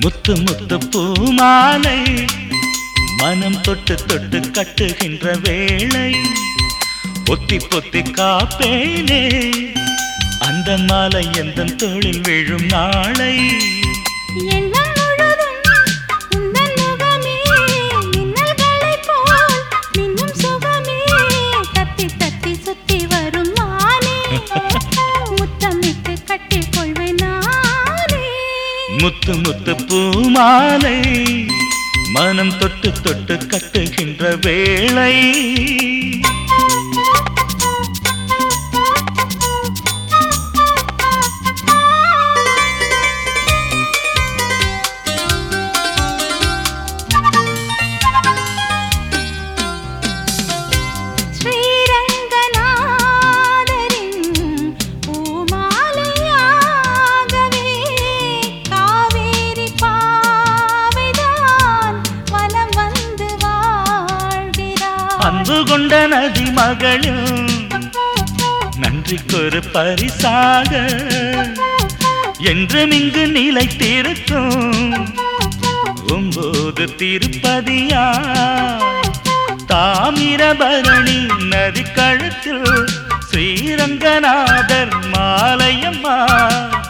முத்து முத்து பூமாலை மனம் தொட்டு தொட்டு கட்டுகின்ற வேளை பொத்தி பொத்தி காப்பேனே அந்த மாலை எந்த தோளில் விழும் நாளை எண்ணம் முழுதும் உந்தன் முகமே மின்னல்களைப் போல் மின்னும் சுகமே தத்தி தத்தி சுத்தி வரும் மானே முத்தமிட்டு கட்டிக் கொள்வேன் நானே முத்து முத்து பூமாலை மனம் தொட்டு தொட்டு கட்டுகின்ற வேளை ஸ்ரீரங்கநாதரின் பூமாலையாகவே காவேரி பாவைதான் வலம் வந்து வாழ்கிறார் அன்பு கொண்ட நதி மகளும் நன்றிக்கொரு பரிசாக என்றும் இங்கு நிலைத்திருக்கும் ஒன்பது திருப்பதியா தாமிரபரணி நதி கழுத்தில் ஸ்ரீரங்கநாதர் மாலையம்மா